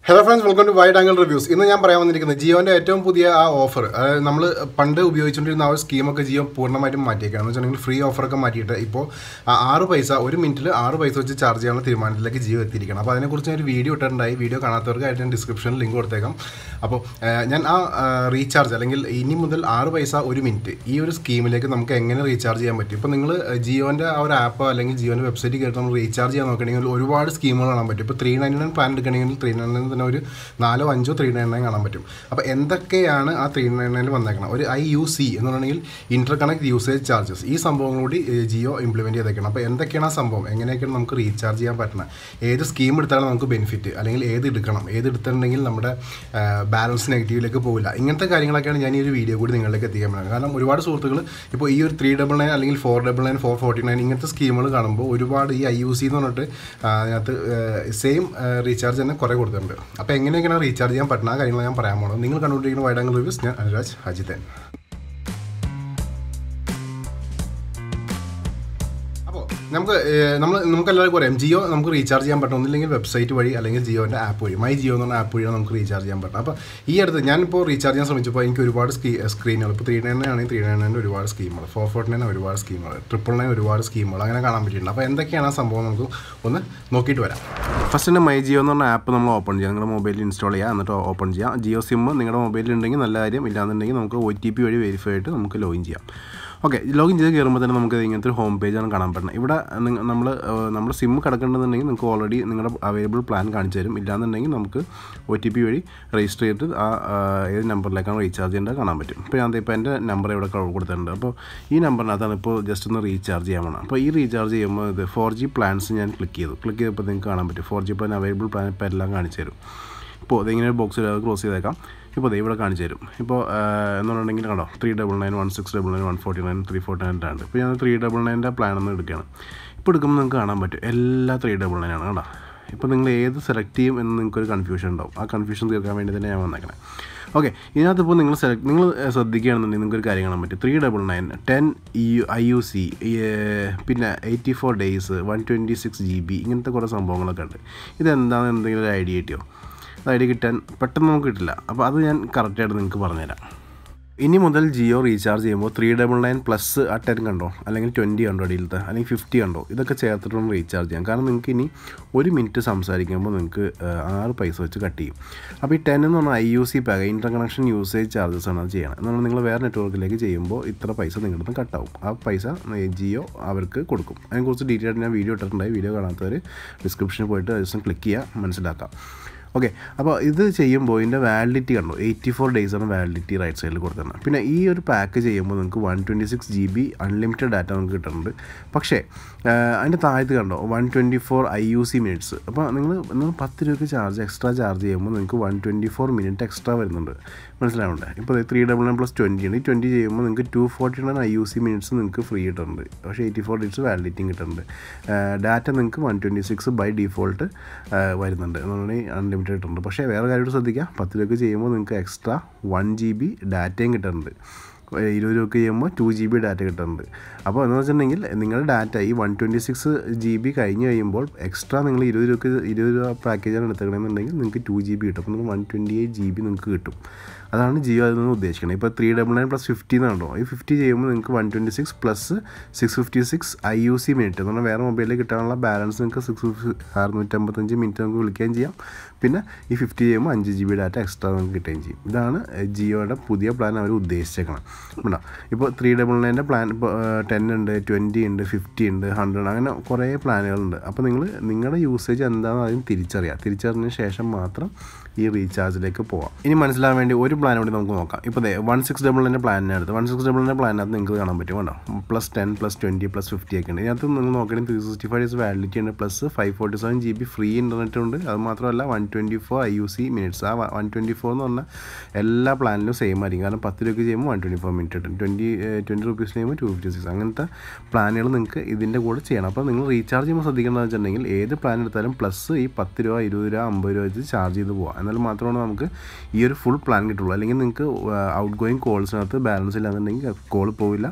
hello friends welcome to wide angle reviews ഇന്ന് ഞാൻ പറയാൻ വന്നിരിക്കുന്നത് ജിയോന്റെ ഏറ്റവും പുതിയ ആ ഓഫർ അതായത് നമ്മൾ പണ്ട് ഉപയോഗിച്ചുകൊണ്ടിരുന്ന ആ ഒരു സ്കീമൊക്കെ ജിയോ പൂർണ്ണമായിട്ടും മാറ്റിയേക്കാണ് എന്ന് വെച്ചിട്ടുണ്ടെങ്കിൽ ഫ്രീ ഓഫറൊക്കെ മാറ്റിയിട്ട് ഇപ്പോൾ ആ ആറ് പൈസ ഒരു മിനിറ്റിൽ ആറ് പൈസ വെച്ച് ചാർജ് ചെയ്യാനുള്ള തീരുമാനത്തിലേക്ക് ജിയോ എത്തിയിരിക്കണം അപ്പോൾ അതിനെക്കുറിച്ച് ഞാൻ ഒരു വീഡിയോ ഇട്ടിട്ടുണ്ടായി വീഡിയോ കാണാത്തവർക്കായിട്ട് ഞാൻ ഡിസ്ക്രിപ്ഷനിൽ ലിങ്ക് കൊടുത്തേക്കാം അപ്പോൾ ആ, ഞാൻ ആ റീചാർജ് അല്ലെങ്കിൽ ഇനി മുതൽ ആറ് പൈസ ഒരു മിനിറ്റ് ഈ ഒരു സ്കീമിലേക്ക് നമുക്ക് എങ്ങനെ റീചാർജ് ചെയ്യാൻ പറ്റും ഇപ്പോൾ നിങ്ങൾ ജിയോൻ്റെ ആ ഒരു ആപ്പ് അല്ലെങ്കിൽ ജിയോൻ്റെ വെബ്സൈറ്റിൽ കയറി നമ്മൾ റീചാർജ് ചെയ്യാൻ നോക്കുകയാണെങ്കിൽ ഒരുപാട് സ്കീമുകൾ കാണാൻ പറ്റും ഇപ്പോൾ ത്രീ നയൻറ്റി നയൻ പ്ലാൻ എടുക്കുകയാണെങ്കിൽ ത്രീ നയൻ നയൻ തന്നെ ഒരു നാലോ അഞ്ചോ ത്രീ നയൻ നയൻ കാണാൻ പറ്റും അപ്പോൾ എന്തൊക്കെയാണ് ആ ത്രീ നയൻ നയനിൽ വന്നേക്കണം ഒരു ഐ യു സി എന്ന് പറഞ്ഞിട്ടുണ്ടെങ്കിൽ ഇൻ്റർ കണക്ട് യൂസേജ് ചാർജസ് ഈ സംഭവം കൂടി ഏഹ്, ജിയോ ഇംപ്ലിമെൻറ്റ് ചെയ്തേക്കണം അപ്പോൾ എന്തൊക്കെയാണ് ആ സംഭവം എങ്ങനെയൊക്കെയാണ് നമുക്ക് റീചാർജ് ചെയ്യാൻ പറ്റണം ഏത് സ്കീം എടുത്താലും നമുക്ക് ബെനിഫിറ്റ് അല്ലെങ്കിൽ ഏത് എടുക്കണം ഏത് എടുത്തിട്ടുണ്ടെങ്കിൽ നമ്മുടെ ബാലൻസ് നെഗറ്റീവിലേക്ക് പോകില്ല ഇങ്ങനത്തെ കാര്യങ്ങളൊക്കെയാണ് ഞാൻ ഈ ഒരു വീഡിയോ കൂടി നിങ്ങളിലേക്ക് എത്തിക്കാൻ പറ്റുന്നത് കാരണം ഒരുപാട് സുഹൃത്തുക്കൾ ഇപ്പോൾ ഈ ഒരു ത്രീ ഡബിൾ നയൻ അല്ലെങ്കിൽ four double nine four forty nine ഇങ്ങനത്തെ സ്കീമുകൾ കാണുമ്പോൾ ഒരുപാട് ഈ ഐ യു സി എന്ന് പറഞ്ഞിട്ട് ആ, അതിനകത്ത് സെയിം റീചാർജ് തന്നെ കുറേ കൊടുത്തിട്ടുണ്ട് അപ്പോൾ എങ്ങനെയൊക്കെയാണ് റീചാർജ് ചെയ്യാൻ പറ്റുന്ന ആ കാര്യങ്ങൾ ഞാൻ പറയാൻ പോകുന്നത് നിങ്ങൾ കണ്ടുകൊണ്ടിരിക്കുന്ന വൈഡാംഗിൾ റിവ്യൂസ് ഞാൻ അനുരാജ് അജിതൻ അപ്പോൾ നമുക്ക് നമ്മൾ നമുക്ക് എല്ലാവർക്കും അറിയാം ജിയോ നമുക്ക് റീചാർജ് ചെയ്യാൻ പറ്റും ഒന്നില്ലെങ്കിൽ വെബ്സൈറ്റ് വഴി അല്ലെങ്കിൽ ജിയോൻ്റെ ആപ്പ് വഴി മൈ ജിയോ എന്ന് പറഞ്ഞ ആപ്പ് വഴിയാണ് നമുക്ക് റീചാർജ് ചെയ്യാൻ പറ്റും അപ്പോൾ ഈ അടുത്ത് ഞാനിപ്പോൾ റീചാർജ് ചെയ്യാൻ ശ്രമിച്ചപ്പോൾ എനിക്ക് ഒരുപാട് സ്കീ സ്ക്രീനുകൾ ഇപ്പോൾ ത്രീ നയൻ ആണെങ്കിൽ ത്രീ നയൻ നയൻ ഒരുപാട് സ്കീമുകൾ ഫോർ ഫോർട്ടി നയൻ ഒരുപാട് സ്കീമുകൾ ട്രിപ്പിൾ നയൻ ഒരുപാട് സ്കീമുകൾ അങ്ങനെ കാണാൻ പറ്റിയിട്ടുണ്ട് അപ്പോൾ എന്തൊക്കെയാണ് ആ സംഭവം നമുക്ക് ഒന്ന് നോക്കിയിട്ട് വരാം ഫസ്റ്റ് തന്നെ മൈ ജിയോ എന്ന് പറഞ്ഞ ആപ്പ് നമ്മൾ ഓപ്പൺ ചെയ്യാം നിങ്ങളുടെ മൊബൈലിൽ ഇൻസ്റ്റാൾ ചെയ്യുക എന്നിട്ട് ഓപ്പൺ ചെയ്യാം ജിയോ സിം നിങ്ങളുടെ മൊബൈലിൽ ഉണ്ടെങ്കിൽ നല്ല കാര്യം ഇല്ലാന്നുണ്ടെങ്കിൽ നമുക്ക് ഒ ടി പി വഴി വെരിഫൈ ആയിട്ട് നമുക്ക് ലോഗിൻ ചെയ്യാം ഓക്കെ ലോഗിൻ ചെയ്ത് കയറുമ്പോൾ തന്നെ നമുക്ക് ഇങ്ങനത്തെ ഒരു ഹോം പേജാണ് കാണാൻ പറ്റുന്നത് ഇവിടെ നമ്മൾ നമ്മുടെ സിം കിടക്കേണ്ടതുണ്ടെങ്കിൽ നിങ്ങൾക്ക് ഓൾറെഡി നിങ്ങളുടെ അവൈലബിൾ പ്ലാൻ കാണിച്ചു തരും ഇല്ലാന്നുണ്ടെങ്കിൽ നമുക്ക് ഒ ടി പി വഴി രജിസ്റ്റർ ചെയ്തിട്ട് ആ ആ, ഏത് നമ്പറിലേക്കാണ് റീചാർജ് ചെയ്യേണ്ടത് കാണാൻ പറ്റും ഇപ്പോൾ ഞാൻ ഇപ്പോൾ എൻ്റെ നമ്പർ ഇവിടെ ക- കൊടുത്തിട്ടുണ്ട് അപ്പോൾ ഈ നമ്പറിനകത്താണ് ഇപ്പോൾ ജസ്റ്റ് ഒന്ന് റീചാർജ് ചെയ്യാൻ വേണം അപ്പോൾ ഈ റീചാർജ് ചെയ്യുമ്പോൾ ഇത് ഫോർ ജി പ്ലാൻസ് ഞാൻ ക്ലിക്ക് ചെയ്തു ക്ലിക്ക് ചെയ്തപ്പോൾ നിങ്ങൾക്ക് കാണാൻ പറ്റും four G plan available plan ഇപ്പോൾ എല്ലാം കാണിച്ചു തരും ഇപ്പോൾ ഇതിങ്ങനെ ഒരു ബോക്സിൽ അത് ക്ലോസ് ചെയ്തേക്കാം ഇപ്പോൾ ദേ ഇവിടെ കാണിച്ചു തരും ഇപ്പോൾ എന്ന് പറഞ്ഞിട്ടുണ്ടെങ്കിൽ കണ്ടോ three double nine one six double nine one forty nine three forty nine ഉണ്ട് ഇപ്പോൾ ഞാൻ ത്രീ ഡബിൾ നയൻ്റെ പ്ലാൻ ഒന്ന് എടുക്കുകയാണ് ഇപ്പോൾ എടുക്കുമ്പോൾ നിങ്ങൾക്ക് കാണാൻ പറ്റും എല്ലാ ത്രീ ഡബിൾ നയൻ ആണ് കേട്ടോ ഇപ്പോൾ നിങ്ങൾ ഏത് സെലക്ട് ചെയ്യും എന്ന് നിങ്ങൾക്കൊരു കൺഫ്യൂഷൻ ഉണ്ടാവും ആ കൺഫ്യൂഷൻ തീർക്കാൻ വേണ്ടി തന്നെ ഞാൻ വന്നേക്കണേ ഓക്കെ ഇതിനകത്ത് ഇപ്പോൾ നിങ്ങൾ സെലക്ട് നിങ്ങൾ ശ്രദ്ധിക്കുകയാണെന്നുണ്ടെങ്കിൽ നിങ്ങൾക്ക് ഒരു കാര്യം കാണാൻ പറ്റും ത്രീ ഡബിൾ നയൻ ടെൻ ഇ ഐ യു സി പിന്നെ eighty four days one twenty six G B ഇങ്ങനത്തെ കുറേ സംഭവങ്ങളൊക്കെ ഉണ്ട് ഇതെന്താണെന്ന് എന്തെങ്കിലും ഒരു ഐഡിയ കിട്ടിയോ അത് ഐഡിയ കിട്ടാൻ പെട്ടെന്ന് നമുക്ക് കിട്ടില്ല അപ്പോൾ അത് ഞാൻ കറക്റ്റായിട്ട് നിങ്ങൾക്ക് പറഞ്ഞുതരാം ഇനി മുതൽ ജിയോ റീചാർജ് ചെയ്യുമ്പോൾ ത്രീ ഡബിൾ നയൻ പ്ലസ് ആ ടെൻ കണ്ടോ അല്ലെങ്കിൽ ട്വൻറ്റി കണ്ടോ അടിയിലത്തെ അല്ലെങ്കിൽ ഫിഫ്റ്റി കണ്ടോ ഇതൊക്കെ ചേർത്തിട്ടൊന്ന് റീചാർജ് ചെയ്യാം കാരണം നിങ്ങൾക്ക് ഇനി ഒരു മിനിറ്റ് സംസാരിക്കുമ്പോൾ നിങ്ങൾക്ക് ആ, ആറ് പൈസ വെച്ച് കട്ട് ചെയ്യും അപ്പോൾ ഈ ടെൻ എന്ന് പറഞ്ഞാൽ I U C pack interconnection usage charges ആണ് അത് ചെയ്യണം എന്നാൽ നിങ്ങൾ വേറെ നെറ്റ്വർക്കിലേക്ക് ചെയ്യുമ്പോൾ ഇത്ര പൈസ നിങ്ങളുടെ നിന്ന് കട്ടാവും ആ പൈസ ജിയോ അവർക്ക് കൊടുക്കും അതിനെക്കുറിച്ച് ഡീറ്റെയിൽ ആയിട്ട് ഞാൻ വീഡിയോ ഇട്ടിട്ടുണ്ടായി വീഡിയോ കാണാത്തവർ ഡിസ്ക്രിപ്ഷനിൽ പോയിട്ട് ജസ്റ്റ് ക്ലിക്ക് ചെയ്യുക മനസ്സിലാക്കാം ഓക്കെ അപ്പോൾ ഇത് ചെയ്യുമ്പോൾ ഇതിൻ്റെ വാലിഡിറ്റി കണ്ടോ എയ്റ്റി ഫോർ ഡേയ്സാണ് വാലിഡിറ്റി റൈറ്റ് സൈഡിൽ കൊടുത്തിരുന്നത് പിന്നെ ഈ ഒരു പാക്ക് ചെയ്യുമ്പോൾ നിങ്ങൾക്ക് one twenty six G B unlimited data നമുക്ക് കിട്ടുന്നുണ്ട് പക്ഷേ ആ, അതിൻ്റെ താഴത്ത് കണ്ടോ one twenty four I U C minutes അപ്പോൾ നിങ്ങൾ നിങ്ങൾ പത്ത് രൂപയ്ക്ക് ചാർജ് എക്സ്ട്രാ ചാർജ് ചെയ്യുമ്പോൾ നിങ്ങൾക്ക് one twenty four minute extra വരുന്നുണ്ട് മനസ്സിലാവുന്നുണ്ട് ഇപ്പോൾ three double nine plus twenty ഉണ്ട് ഈ ട്വൻറ്റി ചെയ്യുമ്പോൾ നിങ്ങൾക്ക് two forty nine I U C minutes നിങ്ങൾക്ക് ഫ്രീ കിട്ടുന്നുണ്ട് പക്ഷേ എയ്റ്റി ഫോർ ഡേയ്സ് വാലിഡിറ്റിയും കിട്ടുന്നുണ്ട് ഡാറ്റ നിങ്ങൾക്ക് one twenty six by default വരുന്നുണ്ട് എന്ന് പറഞ്ഞാൽ അൺലിമിറ്റഡ് കിട്ടുന്നുണ്ട് പക്ഷേ വേറെ കാര്യമായിട്ട് ശ്രദ്ധിക്കുക പത്ത് രൂപയ്ക്ക് ചെയ്യുമ്പോൾ നിങ്ങൾക്ക് എക്സ്ട്രാ വൺ ജി ബി ഡാറ്റയും കിട്ടുന്നുണ്ട് ഇരുപത് രൂപയ്ക്ക് ചെയ്യുമ്പോൾ ടു ജി ബി ഡാറ്റ കിട്ടുന്നുണ്ട് അപ്പോൾ എന്ന് വെച്ചിട്ടുണ്ടെങ്കിൽ നിങ്ങളുടെ ഡാറ്റ ഈ one twenty six G B കഴിഞ്ഞ് കഴിയുമ്പോൾ എക്സ്ട്രാ നിങ്ങൾ ഇരുപത് രൂപയ്ക്ക് ഇരുപത് രൂപ പാക്കേജാണ് എടുത്തേക്കണമെന്നുണ്ടെങ്കിൽ നിങ്ങൾക്ക് ടു ജി ബി കിട്ടും അപ്പോൾ നിങ്ങൾക്ക് one twenty eight G B നിങ്ങൾക്ക് കിട്ടും അതാണ് ജിയോ അതിൽ നിന്ന് ഉദ്ദേശിക്കുന്നത് ഇപ്പോൾ three double nine plus fifty എന്നുണ്ടോ ഈ ഫിഫ്റ്റി ചെയ്യുമ്പോൾ നിങ്ങൾക്ക് one twenty six plus six fifty six I U C minute എന്ന് പറഞ്ഞാൽ വേറെ മൊബൈലിൽ കിട്ടാനുള്ള ബാലൻസ് നിങ്ങൾക്ക് സിക്സ് അറുന്നൂറ്റമ്പത്തഞ്ച് മിനിറ്റ് നമുക്ക് വിളിക്കുകയും ചെയ്യാം പിന്നെ ഈ ഫിഫ്റ്റി ചെയ്യുമ്പോൾ അഞ്ച് ജി ബി ഡാറ്റ എക്സ്ട്രാ നമുക്ക് കിട്ടുകയും ചെയ്യും ഇതാണ് ജിയോയുടെ പുതിയ പ്ലാൻ അവർ ഉദ്ദേശിച്ചേക്കണം ഉണ്ടോ ഇപ്പോൾ ത്രീ ഡബിൾ നയൻ്റെ പ്ലാൻ ഇപ്പോൾ ടെൻ ഉണ്ട് ട്വൻറ്റി ഉണ്ട് ഫിഫ്റ്റി ഉണ്ട് ഹൺഡ്രഡ് അങ്ങനെ കുറേ പ്ലാനുകളുണ്ട് അപ്പോൾ നിങ്ങൾ നിങ്ങളുടെ യൂസേജ് എന്താണെന്ന് ആദ്യം തിരിച്ചറിയാം തിരിച്ചറിഞ്ഞ ശേഷം മാത്രം ഈ റീചാർജിലേക്ക് പോവാം ഇനി മനസ്സിലാവാൻ വേണ്ടി ഒരു പ്ലാൻ കൂടി നമുക്ക് നോക്കാം ഇപ്പോൾ ദേ വൺ സിക്സ് ഡബിളിൻ്റെ പ്ലാനിനടുത്ത് വൺ സിക്സ് ഡബിളിൻ്റെ പ്ലാനിനകത്ത് നിങ്ങൾക്ക് കാണാൻ പറ്റും കേട്ടോ plus ten plus twenty plus fifty ഒക്കെ ഉണ്ട് ഇതിനകത്ത് നിങ്ങൾ നോക്കുകയാണെങ്കിൽ three sixty five days validity ഉണ്ട് plus five forty seven G B free internet ഉണ്ട് അത് മാത്രമല്ല one twenty four I U C minutes ആ വൺ ട്വൻറ്റി ഫോർ എന്ന് പറഞ്ഞാൽ എല്ലാ പ്ലാനിലും സെയിം ആയിരിക്കും കാരണം പത്ത് രൂപയ്ക്ക് ചെയ്യുമ്പോൾ വൺ ട്വൻറ്റി ഫോർ മിനിറ്റ് കിട്ടും ട്വൻറ്റി ട്വൻറ്റി റുപ്പീസ് ചെയ്യുമ്പോൾ ടു ഫിഫ്റ്റി സിക്സ് അങ്ങനത്തെ പ്ലാനുകൾ നിങ്ങൾക്ക് ഇതിൻ്റെ കൂടെ ചെയ്യണം അപ്പോൾ നിങ്ങൾ റീചാർജ് ചെയ്യുമ്പോൾ ശ്രദ്ധിക്കേണ്ടതെന്ന് വെച്ചിട്ടുണ്ടെങ്കിൽ ഏത് പ്ലാൻ എടുത്താലും പ്ലസ് ഈ പത്ത് രൂപ ഇരുപത് രൂപ അമ്പത് രൂപ വെച്ച് ചാർജ് ചെയ്ത് പോകാം എന്നാൽ മാത്രമാണ് നമുക്ക് ഈ ഒരു ഫുൾ പ്ലാൻ കിട്ടുള്ളൂ അല്ലെങ്കിൽ നിങ്ങൾക്ക് ഔട്ട് ഗോയിങ് കോൾസിനകത്ത് ബാലൻസ് ഇല്ലാന്നുണ്ടെങ്കിൽ കോൾ പോവില്ല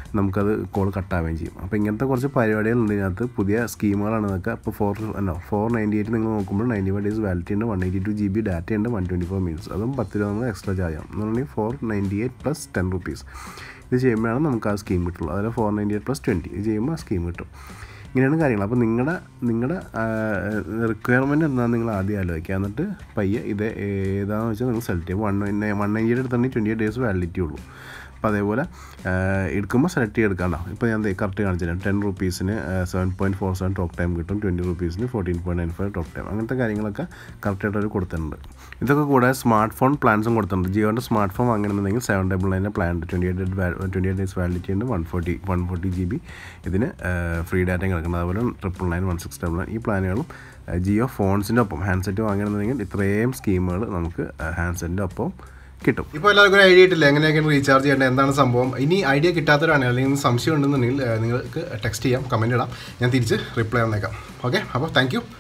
നമുക്കത് കോൾ കട്ടാവുകയും ചെയ്യും അപ്പോൾ ഇങ്ങനത്തെ കുറച്ച് പരിപാടികളുണ്ട് ഇതിനകത്ത് പുതിയ സ്കീമുകളാണ് ഇതൊക്കെ അപ്പോൾ ഫോർ അല്ലോ ഫോർ നയൻറ്റി എയ്റ്റ് നിങ്ങൾ നോക്കുമ്പോൾ നയൻറ്റി ഫൈവ് ഡേയ്സ് വാലിറ്റി ഉണ്ട് one eighty two G B data ഉണ്ട് വൺ ട്വൻറ്റി ഫോർ മിനിറ്റ്സ് അതും പത്ത് രൂപ നമ്മൾ എക്സ്ട്രാ ചാർജ് ചെയ്യാം എന്നുണ്ടെങ്കിൽ four ninety eight plus ten rupees ഇത് ചെയ്യുമ്പോഴാണ് നമുക്ക് ആ സ്കീം കിട്ടുള്ളൂ അതിൽ four ninety eight plus twenty ഇത് ചെയ്യുമ്പോൾ ആ സ്കീം കിട്ടും ഇങ്ങനെയാണ് കാര്യങ്ങൾ അപ്പോൾ നിങ്ങളുടെ നിങ്ങളുടെ റിക്വയർമെൻറ്റ് എന്താണെന്ന് നിങ്ങൾ ആദ്യം ആലോചിക്കുക എന്നിട്ട് പയ്യെ ഇത് ഏതാണെന്ന് വെച്ചാൽ നിങ്ങൾ സെലക്ട് ചെയ്യും വൺ വൺ നയൻറ്റി എയ്റ്റ് എടുത്തിട്ടുണ്ടെങ്കിൽ ട്വൻറ്റി എയ്റ്റ് ഡേയ്സ് വാലിഡിറ്റി ഉള്ളൂ അപ്പോൾ അതേപോലെ എടുക്കുമ്പോൾ സെലക്ട് ചെയ്തെടുക്കാണ്ടോ ഇപ്പോൾ ഞാൻ കറക്റ്റ് കാണിച്ചു തരാം ടെൻ റുപ്പീസിന് seven point four seven talk time കിട്ടും ട്വൻറ്റി റുപ്പീസിന് fourteen point nine five talk time അങ്ങനത്തെ കാര്യങ്ങളൊക്കെ കറക്റ്റായിട്ട് അവർ കൊടുത്തിട്ടുണ്ട് ഇതൊക്കെ കൂടെ സ്മാർട്ട് ഫോൺ പ്ലാൻസും കൊടുത്തിട്ടുണ്ട് ജിയോൻ്റെ സ്മാർട്ട് ഫോൺ വാങ്ങണമെന്നുണ്ടെങ്കിൽ സെവൻ ഡബിൾ നയൻ്റെ plan twenty eight twenty eight days validity ഉണ്ട് one forty one forty G B ഇതിന് ഫ്രീ ഡാറ്റ കിടക്കുന്നത് അതുപോലെ triple nine one six double nine ഈ പ്ലാനുകളും ജിയോ ഫോൺസിൻ്റെ ഒപ്പം ഹാൻഡ്സെറ്റ് വാങ്ങണമെന്നുണ്ടെങ്കിൽ ഇത്രയും സ്കീമുകൾ നമുക്ക് ഹാൻഡ്സെറ്റിൻ്റെ ഒപ്പം കിട്ടും ഇപ്പോൾ എല്ലാവർക്കും ഒരു ഐഡിയ ഇട്ടില്ല എങ്ങനെയൊക്കെയാണ് റീചാർജ് ചെയ്യേണ്ടത് എന്താണ് സംഭവം ഇനി ഐഡിയ കിട്ടാത്തവരാണ് അല്ലെങ്കിൽ സംശയം ഉണ്ടെന്നുണ്ടെങ്കിൽ നിങ്ങൾക്ക് ടെക്സ്റ്റ് ചെയ്യാം കമൻറ്റ് ഇടാം ഞാൻ തിരിച്ച് റിപ്ലൈ തന്നേക്കാം ഓക്കെ അപ്പോൾ താങ്ക്